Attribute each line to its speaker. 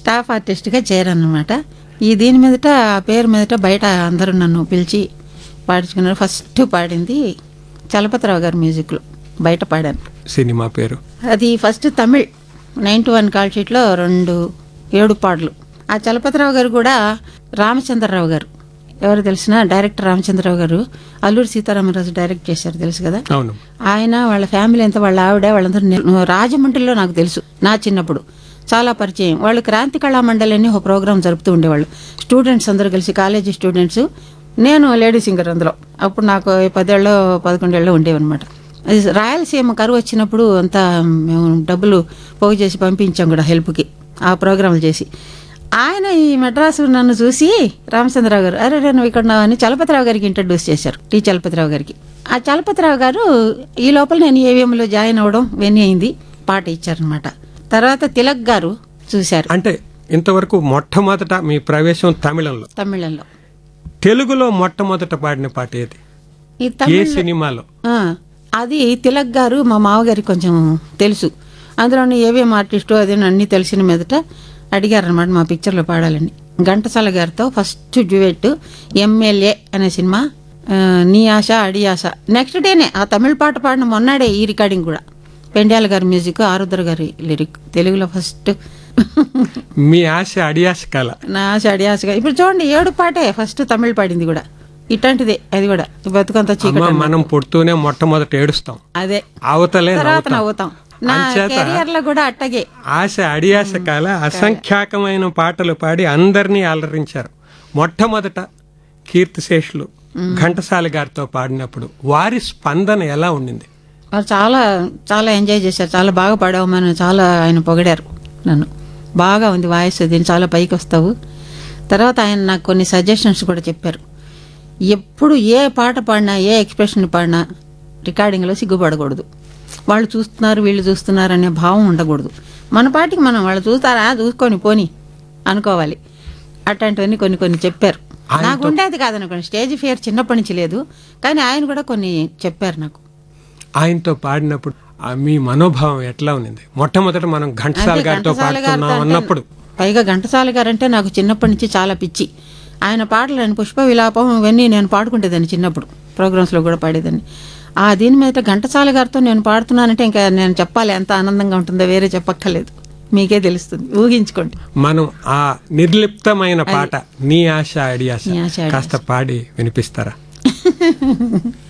Speaker 1: Staff ఆర్టిస్ట్గా చేరానమాట ఈ దీని మీదట ఆ పేరు మీదట బయట అందరూ నన్ను పిలిచి పాడించుకున్నారు ఫస్ట్ పాడింది చలపతిరావు గారి మ్యూజిక్లో బయట పాడాను
Speaker 2: సినిమా పేరు
Speaker 1: అది first Tamil ninety one call షీట్లో రెండు ఏడు పాటలు ఆ చలపతిరావు గారు కూడా రామచంద్రరావు గారు ఎవరు తెలిసిన డైరెక్టర్ రామచంద్రరావు గారు అల్లూరి సీతారామరాజు డైరెక్ట్ చేశారు తెలుసు కదా
Speaker 2: అవును
Speaker 1: ఆయన వాళ్ళ ఫ్యామిలీ అంతా వాళ్ళ ఆవిడ వాళ్ళందరూ నే- రాజమండ్రిలో నాకు తెలుసు నా చిన్నప్పుడు చాలా పరిచయం వాళ్ళు క్రాంతి కళా మండలి అని ఒక ప్రోగ్రామ్ జరుపుతూ ఉండేవాళ్ళు స్టూడెంట్స్ అందరూ కలిసి కాలేజీ స్టూడెంట్స్ నేను లేడీ సింగర్ అందులో అప్పుడు నాకు పదేళ్ళు పదకొండేళ్ళు ఉండేవన్నమాట అది రాయలసీమ కరువు వచ్చినప్పుడు అంతా మేము డబ్బులు పోగు చేసి పంపించాం కూడా హెల్ప్కి ఆ ప్రోగ్రాంలు చేసి ఆయన ఈ మెడ్రాసు నన్ను చూసి రామచంద్రరావు గారు అరే రే నువ్వు ఇక్కడ ఉన్నావు" అని చలపతిరావు గారికి ఇంట్రడ్యూస్ చేశారు టి చలపతిరావు గారికి ఆ చలపతిరావు గారు ఈ లోపల నేను ఏవిఎంలో జాయిన్ అవ్వడం ఇవన్నీ అయింది పాట ఇచ్చారనమాట తర్వాత తిలక్ గారు చూశారు
Speaker 2: అంటే ఇంతవరకు మొట్టమొదట మీ ప్రవేశం తమిళంలో
Speaker 1: తమిళంలో
Speaker 2: తెలుగులో మొట్టమొదట పాడిన పాట ఏది
Speaker 1: ఈ
Speaker 2: ఏ
Speaker 1: తమిళ
Speaker 2: సినిమాలో
Speaker 1: ఆ, అది తిలక్ గారు మా మామగారికి కొంచెం తెలుసు అందులోని ఏవిఎం ఆర్టిస్టు అది అన్నీ తెలిసిన మీదట అడిగారనమాట మా పిక్చర్లో పాడాలని ఘంటసాల గారితో ఫస్ట్ డ్యూయెట్ ఎమ్మెల్యే అనే సినిమా ఆ, నీ ఆశ అడి ఆశ నెక్స్ట్ డేనే ఆ తమిళ పాట పాడిన మొన్నాడే ఈ రికార్డింగ్ కూడా పెండ్యాల గారి మ్యూజిక్ ఆరుద్ర గారి లిరిక్ తెలుగులో ఫస్ట్
Speaker 2: మీ ఆశ అడియాశ కళ
Speaker 1: నా ఆశ అడి ఆశగా ఇప్పుడు చూడండి ఏడు పాటే ఫస్ట్ తమిళ్ పాడింది కూడా ఇట్లాంటిదే అది కూడా బతుకంత
Speaker 2: అమ్మ
Speaker 1: చీకటి
Speaker 2: మనం పుడుతూనే మొట్టమొదట ఏడుస్తాం
Speaker 1: అదే
Speaker 2: అవతలే
Speaker 1: తర్వాత
Speaker 2: నవ్వుతాం.
Speaker 1: నవ్వుతాం నా
Speaker 2: అంచేత
Speaker 1: కెరియర్ లో కూడా అట్టగే
Speaker 2: ఆశ అడియాశ కాల అసంఖ్యాకమైన పాటలు పాడి అందరినీ అలరించారు మొట్టమొదట కీర్తిశేషులు ఘంటసాల గారితో పాడినప్పుడు వారి స్పందన ఎలా ఉండింది
Speaker 1: వాళ్ళు చాలా చాలా ఎంజాయ్ చేశారు చాలా బాగా పాడావమని చాలా ఆయన పొగిడారు నన్ను బాగా ఉంది వాయిస్ దీన్ని చాలా పైకి వస్తావు తర్వాత ఆయన నాకు కొన్ని సజెషన్స్ కూడా చెప్పారు ఎప్పుడు ఏ పాట పాడినా ఏ ఎక్స్ప్రెషన్ పాడినా రికార్డింగ్లో సిగ్గుపడకూడదు వాళ్ళు చూస్తున్నారు వీళ్ళు చూస్తున్నారు అనే భావం ఉండకూడదు మన పాటికి మనం వాళ్ళు చూస్తారా చూసుకొని పోని అనుకోవాలి అట్లాంటివన్నీ కొన్ని కొన్ని చెప్పారు నాకు ఉండేది కాదనుకోండి స్టేజ్ ఫియర్ చిన్నప్పటి నుంచి లేదు కానీ ఆయన కూడా కొన్ని చెప్పారు నాకు
Speaker 2: ఆయనతో పాడినప్పుడు ఆ మీ మనోభావం ఎట్లా ఉన్నింది మొట్టమొదట మనం ఘంటసాల
Speaker 1: అంటే
Speaker 2: గారితో
Speaker 1: ఘంటసాల గారితో
Speaker 2: పాడుతున్నాం
Speaker 1: అంటే-
Speaker 2: అన్నప్పుడు
Speaker 1: పైగా ఘంటసాల గారు అంటే నాకు చిన్నప్పటి నుంచి చాలా పిచ్చి ఆయన పాటలు ఆయన పుష్ప విలాపం ఇవన్నీ నేను పాడుకుంటేదాన్ని చిన్నప్పుడు ప్రోగ్రామ్స్ లో కూడా పాడేదాన్ని ఆ దీని మీద ఘంటసాల గారితో నేను పాడుతున్నానంటే ఇంకా నేను చెప్పాలి ఎంత ఆనందంగా ఉంటుందో వేరే చెప్పక్కర్లేదు మీకే తెలుస్తుంది ఊహించుకోండి
Speaker 2: మనం ఆ నిర్లిప్తమైన పాట నీ ఆశ అడియాశ
Speaker 1: నీ ఆశ, అడియాశ.
Speaker 2: కాస్త పాడి వినిపిస్తారా